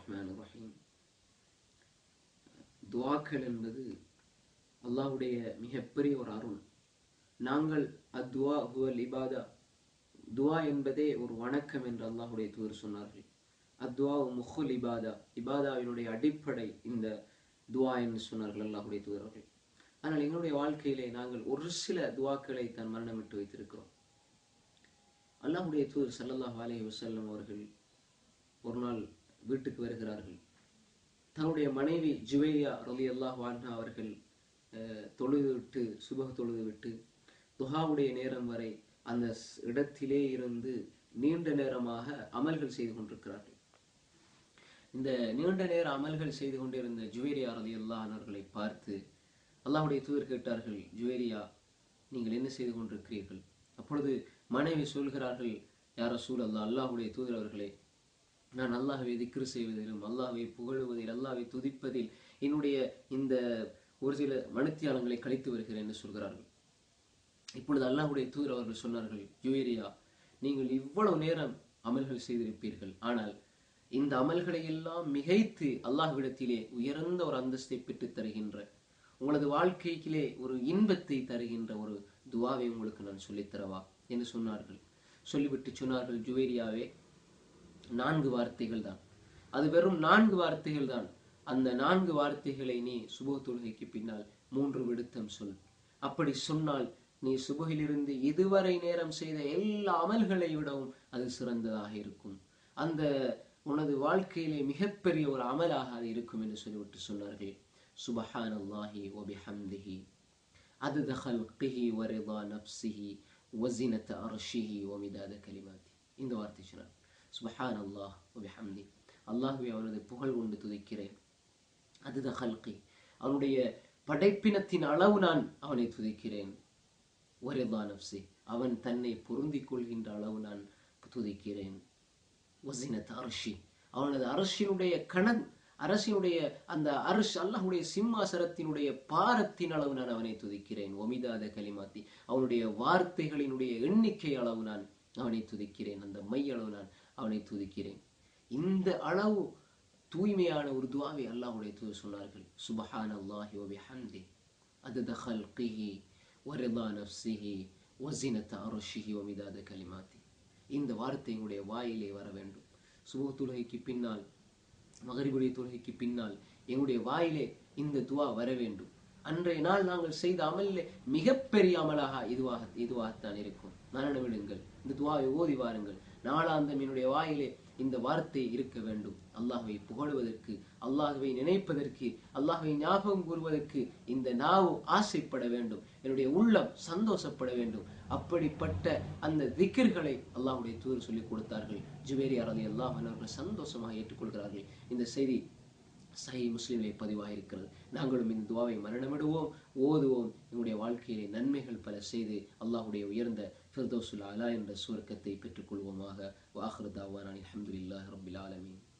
ரஹ்மான் ரஹீம் துவாக்கள் என்பது அல்லாஹ்வுடைய மிகப்பெரிய ஒரு அருள் நாங்கள் அத்வா ஹுவல் இபாதா துவா என்பதே ஒரு வணக்கம் என்று அல்லாஹ்வுடைய தூதர் சொன்னார்கள் அத்வா முஹுல் இபாதா இபாதாவினுடைய அடிப்படை இந்த துவா என்று சொன்னார்கள் அல்லாஹ்வுடைய தூதர்கள் ஆனால் எங்களுடைய வாழ்க்கையிலே நாங்கள் ஒரு சில துவாக்களை தான் மரணமிட்டு வைத்திருக்கிறோம் அல்லாஹ்வுடைய தூதர் ஸல்லல்லாஹு அலைஹி வஸல்லம் அவர்கள் ஒரு நாள் வீட்டுக்கு வருகிறார்கள் தன்னுடைய மனைவி ஜுவையா ரலி அல்லாஹ் அவர்கள் அஹ், தொழுது விட்டு சுபக தொழுது விட்டு துஹாவுடைய நேரம் வரை அந்த ஸ்- இடத்திலே இருந்து நீண்ட நேரமாக அமல்கள் செய்து கொண்டிருக்கிறார்கள் இந்த நீண்ட நேர அமல்கள் செய்து கொண்டிருந்த ஜுவேரியா ரலி அவர்களை பார்த்து அல்லாஹ்வுடைய தூதர் கேட்டார்கள் ஜுவேரியா நீங்கள் என்ன செய்து கொண்டிருக்கிறீர்கள் அப்பொழுது மனைவி சொல்கிறார்கள் யார சூழ் அல்லா அல்லாஹ்வுடைய தூதர் அவர்களே நான் அல்லாஹ்வை திக்ரு செய்வதிலும் அல்லாஹ்வை புகழுவதில் அல்லாஹ்வை துதிப்பதில் என்னுடைய இந்த ஒரு சில மனுத்தியாளங்களை கழித்து வருகிறேன் என்று சொல்கிறார்கள் இப்பொழுது அல்லாஹ்வுடைய தூதர் அவர்கள் சொன்னார்கள் ஜுவேரியா நீங்கள் இவ்வளவு நேரம் அமல்கள் செய்திருப்பீர்கள் ஆனால் இந்த அமல்களை எல்லாம் மிகைத்து அல்லாஹ்விடத்திலே உயர்ந்த ஒரு அந்தஸ்தை பெற்றுத் தருகின்ற உங்களது வாழ்க்கையிலே ஒரு இன்பத்தை தருகின்ற ஒரு துவாவை உங்களுக்கு நான் சொல்லித் தரவா என்று சொன்னார்கள் சொல்லிவிட்டு சொன்னார்கள் ஜுவேரியாவே நான்கு வார்த்தைகள் தான் அது வெறும் நான்கு வார்த்தைகள் தான் அந்த நான்கு வார்த்தைகளை நீ சுப தொழுகைக்கு பின்னால் மூன்று விடுத்தம் சொல் அப்படி சொன்னால் நீ சுபகிலிருந்து இதுவரை நேரம் செய்த எல்லா அமல்களை விடவும் அது சிறந்ததாக இருக்கும் அந்த உனது வாழ்க்கையிலே மிகப்பெரிய ஒரு அமலாக அது இருக்கும் என்று சொல்லிவிட்டு சொன்னார்கள் சுபஹான் அல்லாஹி ஒபிஹம்திஹி عدد خلقه ورضا نفسه وزنة عرشه ومداد كلماته இந்த வார்த்தை சொன்னார் சுபஹான் அல்லாஹ் வபிஹம்தி அல்லாஹ்வை அவனது புகழ் கொண்டு துதிக்கிறேன் அதுத ஹல்கி அவனுடைய படைப்பினத்தின் அளவு நான் அவனை துதிக்கிறேன் ஒரேதா நப்சி அவன் தன்னை பொருந்திக் கொள்கின்ற அளவு நான் துதிக்கிறேன் வசினத் அரஷி அவனது அரசினுடைய கணன் அரசினுடைய அந்த அரசு அல்லாஹ்வுடைய சிம்மாசனத்தினுடைய பாரத்தின் அளவு நான் அவனை துதிக்கிறேன் ஒமிதாத கலிமாத்தி அவனுடைய வார்த்தைகளினுடைய எண்ணிக்கை அளவு நான் அவனை துதிக்கிறேன் அந்த மை அளவு நான் அவனை துதிக்கிறேன் இந்த அளவு தூய்மையான ஒரு துவாவை அல்லாஹ்வுடைய தூதர் சொன்னார்கள் சுபஹான் அல்லாஹி வபிஹம்தி அதத ஹல்கிஹி வரிதா நஃப்ஸிஹி வஸினத அர்ஷிஹி வமிதாத கலிமாத்தி இந்த வார்த்தை எங்களுடைய வாயிலே வர வேண்டும் சுப தொழுகைக்கு பின்னால் மகரிபுடைய தொழுகைக்கு பின்னால் எங்களுடைய வாயிலே இந்த துவா வர வேண்டும் அன்றைய நாள் நாங்கள் செய்த அமலிலே மிகப்பெரிய அமலாக இதுவாக இதுவாகத்தான் இருக்கும் மரணம் விடுங்கள் இந்த துவாவை ஓதி வாருங்கள் நாளாந்தம் என்னுடைய வாயிலே இந்த வார்த்தை இருக்க வேண்டும் அல்லாஹ்வை புகழுவதற்கு அல்லாஹ்வை நினைப்பதற்கு அல்லாஹ்வை ஞாபகம் கூறுவதற்கு இந்த நாவு ஆசைப்பட வேண்டும் என்னுடைய உள்ளம் சந்தோஷப்பட வேண்டும் அப்படிப்பட்ட அந்த திக்கிர்களை அல்லாஹ்வுடைய தூதர் சொல்லிக் கொடுத்தார்கள் ஜுவேரி அரதி அல்லாஹ் அவர்கள் சந்தோஷமாக ஏற்றுக்கொள்கிறார்கள் இந்த செய்தி சஹி முஸ்லிமிலே பதிவாயிருக்கிறது நாங்களும் இந்த துவாவை மரணமிடுவோம் ஓதுவோம் எங்களுடைய வாழ்க்கையிலே நன்மைகள் பல செய்து அல்லாஹ்வுடைய உயர்ந்த ஃபிர்தௌசுல் அலா என்ற சுவர்க்கத்தை பெற்றுக்கொள்வோமாக வாஹ்ரு தாவான் அல்ஹம்துலில்லாஹி ரப்பில் ஆலமீன்